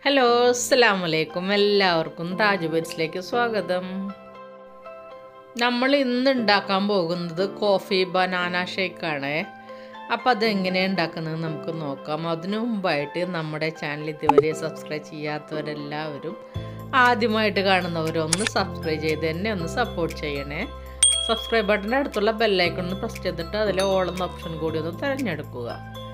hello അസ്സാം വലൈക്കും എല്ലാവർക്കും താജ് ബെറ്റ്സിലേക്ക് സ്വാഗതം നമ്മൾ ഇന്ന് ഉണ്ടാക്കാൻ പോകുന്നത് കോഫി ബനാന ഷേക്കാണ് അപ്പോൾ അതെങ്ങനെ ഉണ്ടാക്കുന്നത് നമുക്ക് നോക്കാം അതിനു മുമ്പായിട്ട് നമ്മുടെ ചാനൽ ഇതുവരെ സബ്സ്ക്രൈബ് ചെയ്യാത്തവരെല്ലാവരും ആദ്യമായിട്ട് കാണുന്നവരൊന്ന് സബ്സ്ക്രൈബ് ചെയ്ത് എന്നെ ഒന്ന് സപ്പോർട്ട് ചെയ്യണേ സബ്സ്ക്രൈബ് ബട്ടൻ്റെ അടുത്തുള്ള ബെല്ലൈക്കൺ ഒന്ന് പ്രസ് ചെയ്തിട്ട് അതിൽ ഓളുന്ന ഓപ്ഷൻ കൂടി ഒന്ന് തിരഞ്ഞെടുക്കുക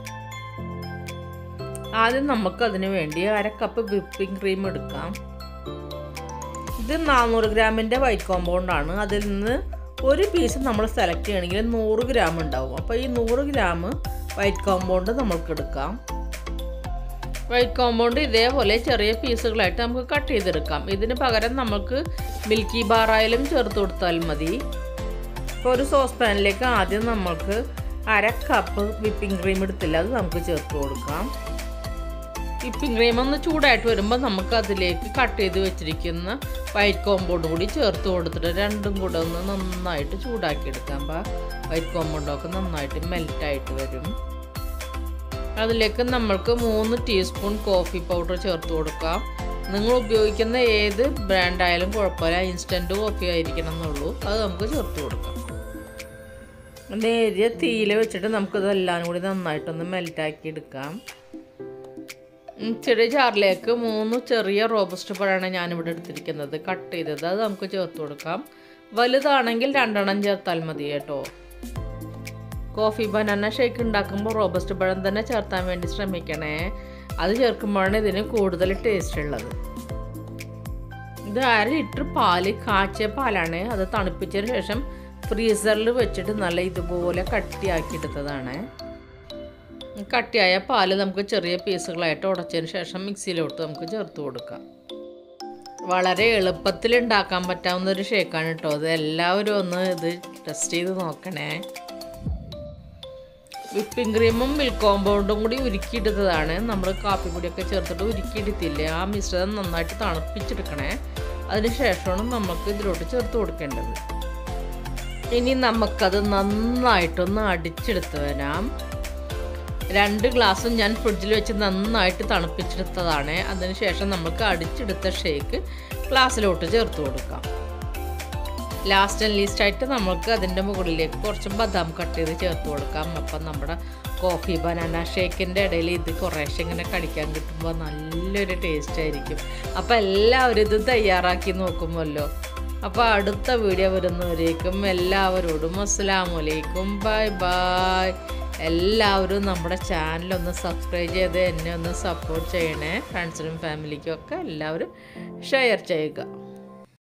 ആദ്യം നമുക്ക് അതിന് വേണ്ടി അര കപ്പ് വിപ്പിംഗ് ക്രീം എടുക്കാം ഇത് നാനൂറ് ഗ്രാമിൻ്റെ വൈറ്റ് കോമ്പൗണ്ടാണ് അതിൽ നിന്ന് ഒരു പീസ് നമ്മൾ സെലക്ട് ചെയ്യണമെങ്കിൽ നൂറ് ഗ്രാം ഉണ്ടാവും അപ്പോൾ ഈ നൂറ് ഗ്രാം വൈറ്റ് കോമ്പൗണ്ട് നമ്മൾക്ക് എടുക്കാം വൈറ്റ് കോമ്പൗണ്ട് ഇതേപോലെ ചെറിയ പീസുകളായിട്ട് നമുക്ക് കട്ട് ചെയ്തെടുക്കാം ഇതിന് പകരം നമുക്ക് മിൽക്കി ബാറായാലും ചേർത്ത് കൊടുത്താൽ മതി ഇപ്പോൾ ഒരു സോസ് പാനിലേക്ക് ആദ്യം നമുക്ക് അര കപ്പ് വിപ്പിംഗ് ക്രീം എടുത്തില്ല അത് നമുക്ക് ചേർത്ത് കൊടുക്കാം വിപ്പിംഗ് ക്രീം ഒന്ന് ചൂടായിട്ട് വരുമ്പോൾ നമുക്ക് അതിലേക്ക് കട്ട് ചെയ്ത് വെച്ചിരിക്കുന്ന വൈറ്റ് കോമ്പൗണ്ട് കൂടി ചേർത്ത് കൊടുത്തിട്ട് രണ്ടും കൂടെ ഒന്ന് നന്നായിട്ട് ചൂടാക്കി എടുക്കാം അപ്പോൾ വൈറ്റ് കോമ്പൗണ്ടൊക്കെ നന്നായിട്ട് മെൽറ്റായിട്ട് വരും അതിലേക്ക് നമ്മൾക്ക് മൂന്ന് ടീസ്പൂൺ കോഫി പൗഡർ ചേർത്ത് കൊടുക്കാം നിങ്ങൾ ഉപയോഗിക്കുന്ന ഏത് ബ്രാൻഡായാലും കുഴപ്പമില്ല ഇൻസ്റ്റൻറ്റ് കോഫി ആയിരിക്കണം എന്നുള്ളൂ അത് നമുക്ക് ചേർത്ത് കൊടുക്കാം നേരിയ തീയിൽ വെച്ചിട്ട് നമുക്കിതെല്ലാം കൂടി നന്നായിട്ടൊന്ന് മെൽറ്റാക്കി എടുക്കാം ചെറിയ ജാറിലേക്ക് മൂന്ന് ചെറിയ റോബസ്റ്റ് പഴമാണ് ഞാനിവിടെ എടുത്തിരിക്കുന്നത് കട്ട് ചെയ്തത് അത് നമുക്ക് ചേർത്ത് കൊടുക്കാം വലുതാണെങ്കിൽ രണ്ടെണ്ണം ചേർത്താൽ മതി കേട്ടോ കോഫി ബനാന ഷേക്ക് ഉണ്ടാക്കുമ്പോൾ റോബസ്റ്റ് പഴം തന്നെ ചേർത്താൻ വേണ്ടി ശ്രമിക്കണേ അത് ചേർക്കുമ്പോഴാണ് ഇതിന് കൂടുതൽ ടേസ്റ്റ് ഉള്ളത് ഇത് അര ലിറ്റർ പാല് കാച്ചിയ പാലാണ് അത് തണുപ്പിച്ചതിന് ശേഷം ഫ്രീസറിൽ വെച്ചിട്ട് നല്ല ഇതുപോലെ കട്ടിയാക്കി എടുത്തതാണ് കട്ടിയായ പാല് നമുക്ക് ചെറിയ പീസുകളായിട്ട് ഉടച്ചതിന് ശേഷം മിക്സിയിലോട്ട് നമുക്ക് ചേർത്ത് കൊടുക്കാം വളരെ എളുപ്പത്തിൽ ഉണ്ടാക്കാൻ പറ്റാവുന്ന ഒരു ഷേക്കാണ് കേട്ടോ അത് എല്ലാവരും ഒന്ന് ഇത് ടെസ്റ്റ് ചെയ്ത് നോക്കണേ വിപ്പിംഗ് ക്രീമും മിൽക്ക് കോമ്പൗണ്ടും കൂടി ഉരുക്കിയിട്ടതാണ് നമ്മൾ കാപ്പിപ്പൊടിയൊക്കെ ചേർത്തിട്ട് ഉരുക്കിയിടത്തില്ലേ ആ മിശ്രിതം നന്നായിട്ട് തണുപ്പിച്ചെടുക്കണേ അതിന് ശേഷമാണ് നമുക്ക് ഇതിലോട്ട് ചേർത്ത് കൊടുക്കേണ്ടത് ഇനി നമുക്കത് നന്നായിട്ടൊന്ന് അടിച്ചെടുത്ത് വരാം രണ്ട് ഗ്ലാസ്സും ഞാൻ ഫ്രിഡ്ജിൽ വെച്ച് നന്നായിട്ട് തണുപ്പിച്ചെടുത്തതാണ് അതിനുശേഷം നമുക്ക് അടിച്ചെടുത്ത ഷേക്ക് ഗ്ലാസ്സിലോട്ട് ചേർത്ത് കൊടുക്കാം ലാസ്റ്റ് ആൻഡ് ലീസ്റ്റ് ആയിട്ട് നമുക്ക് അതിൻ്റെ മുകളിലേക്ക് കുറച്ച് ബദാം കട്ട് ചെയ്ത് ചേർത്ത് കൊടുക്കാം അപ്പം നമ്മുടെ കോഫി ബനാന ഷേക്കിൻ്റെ ഇടയിൽ ഇത് കുറേശ്ശെ ഇങ്ങനെ കടിക്കാൻ കിട്ടുമ്പോൾ നല്ലൊരു ടേസ്റ്റ് ആയിരിക്കും അപ്പോൾ എല്ലാവരും ഇത് തയ്യാറാക്കി നോക്കുമല്ലോ അപ്പോൾ അടുത്ത വീഡിയോ വരുന്നവരേക്കും എല്ലാവരോടും അസ്സാമലൈക്കും ബൈ ബൈ എല്ലാവരും നമ്മുടെ ചാനലൊന്ന് സബ്സ്ക്രൈബ് ചെയ്ത് എന്നെ ഒന്ന് സപ്പോർട്ട് ചെയ്യണേ ഫ്രണ്ട്സിനും ഫാമിലിക്കും ഒക്കെ എല്ലാവരും ഷെയർ ചെയ്യുക